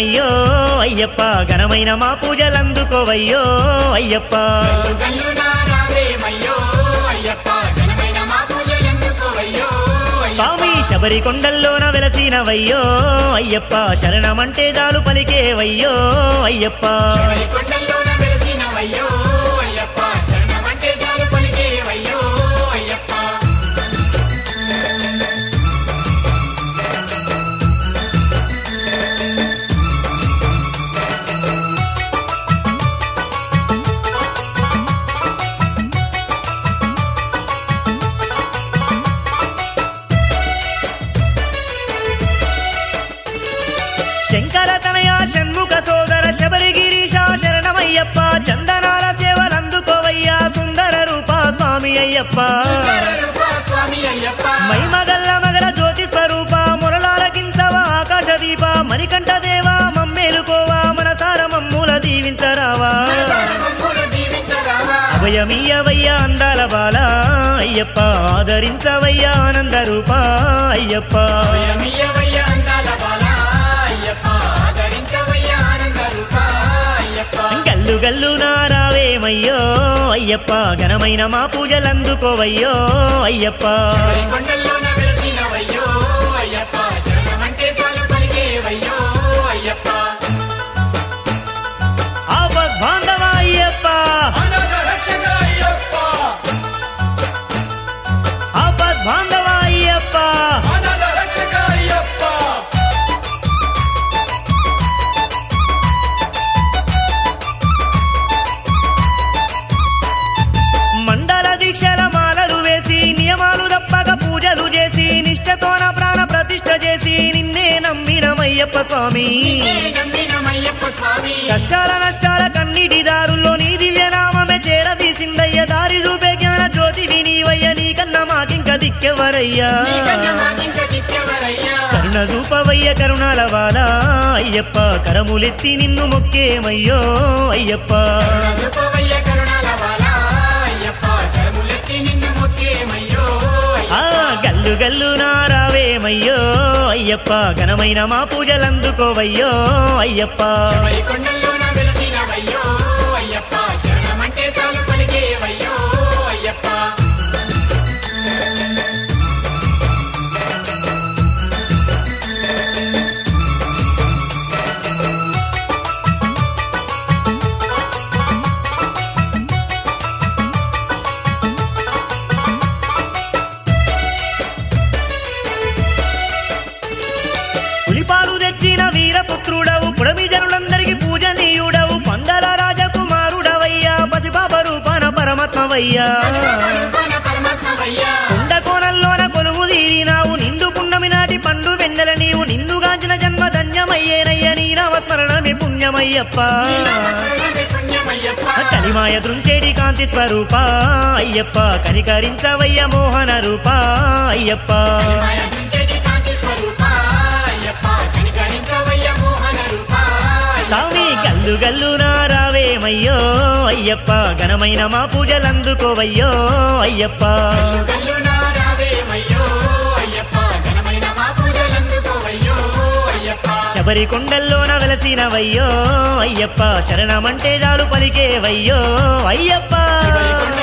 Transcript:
వెలసినవయ్యో అయ్యప్ప ఘనమైన మా పూజలందుకోవయ్యో అయ్యప్ప గల్లు గల్లు నారావేమయ్యో అయ్యప్ప ఘనమైన మా పూజలందుకోవయ్యో అయ్యప్ప స్వామి శబరి కొండల్లోన వెలసినవయ్యో అయ్యప్ప శరణమంటే చాలు పలికేవయ్యో అయ్యప్ప శబరి కొండల్లోన వెలసినవయ్యో అయ్యప్ప శరణమంటే చాలు పలికేవయ్యో అయ్యప్ప శంకర తనయ షణ్ముఖ సోదర శబరిగిరీశ శరణమయ్యప్ప చందనాల సేవలందుకోవయ్యా సుందర రూప స్వామి అయ్యప్ప సుందర రూప స్వామి అయ్యప్ప మైమగల్ల మగల జ్యోతి స్వరూప మురళాల కించవ ఆకాశ దీప మణికంఠ దేవ మమ్మేలుకోవా మనసార మమ్ముల దీవించరావా మనసార మమ్ములు దీవించరావా అభయమీయవయ్యా అందాల బాల అయ్యప్ప ఆదరించవయ్యా ఆనంద రూప అయ్యప్ప అభయమియ్యవయ్య అందాల బాల అయ్యప్ప ఆదరించవయ్య ఆనంద రూప అయ్యప్ప గల్లు గల్లు నారావేమయ్యో అయ్యప్ప ఘనమైన మా పూజలందుకోవయ్యో అయ్యప్ప శబరి కొండల్లోన వెలసినవయ్యో అయ్యప్ప శరణమంటే చాలు పలికేవయ్యో అయ్యప్ప ఆపద్ బాంధవ అయ్యప్ప అనాథ రక్షక అయ్యప్ప ఆపద్ బాంధవ అయ్యప్ప అనాథ రక్షక అయ్యప్ప మండల దీక్షల మాలలు వేసి నియమాలు తప్పక పూజలు చేసి నిష్ఠతోన ప్రాణ ప్రతిష్ఠ చేసి నిన్నే నమ్మినమయ్యప్ప స్వామి నిన్నే నమ్మినమయ్యప్ప స్వామి కష్టాల నష్టాల కన్నిటి దారుల్లో నీ దివ్యనామమే చేరదీసిందయ్య దారి చూపే జ్ఞాన జ్యోతి వినీవయ్య నీకన్నా మాకింక దిక్కెవరయ్యా నీకన్న మాకింక దిక్కెవరయ్యా కరుణ చూపవయ్య కరుణాల వాల అయ్యప్ప కరములెత్తి నిన్ను మొక్కేమయ్యో అయ్యప్ప కరుణజూపవయ్య కరుణాల బాల అయ్యప్ప కరములెత్తి నిన్ను మొక్కేమయ్యో ఆ అయ్యప్ప గల్లు గల్లు నారావేమయ్యో అయ్యప్ప ఘనమైన మా పూజలందుకోవయ్యో అయ్యప్ప శబరి కొండల్లోన వెలసినవయ్యో అయ్యప్ప శరణమంటే చాలు పలికేవయ్యో అయ్యప్ప పులిపాలు తెచ్చిన వీరపుత్రుడవు పుడమి జనులందరికీ పూజనీయుడవు పందల రాజకుమారుడవయ్యా పసిపాప రూపాన పరమాత్మవయ్యా రూపాన పరమాత్మవయ్యా కొండ కోణంలోన కొలువు తీరినావు నిండు పున్నమి నాటి పండు వెన్నెల నీవు నిన్నుగాంచిన జన్మ ధన్యమయ్యేనయ్య నీ నామస్మరణమే పుణ్యమయ్యప్ప నీ నామస్మరణమే పుణ్యమయ్యప్ప కలిమాయ దృంచేడి కాంతి స్వరూప అయ్యప్ప కనికరించవయ్య మోహన రూప అయ్యప్ప మాయ దుంచెటి కాంతి స్వరూప అయ్యప్ప కనికరించవయ్య మోహన రూప స్వామి గల్లు గల్లు నారావేమయ్యో అయ్యప్ప ఘనమైన మా పూజలందుకోవయ్యో అయ్యప్ప గల్లు గల్లు నారావేమయ్యో అయ్యప్ప ఘనమైన మా పూజలందుకోవయ్యో అయ్యప్ప శబరి కొండల్లోన వెలసినవయ్యో అయ్యప్ప చరణమంటే చాలు పలికేవయ్యో అయ్యప్ప శబరి కొండ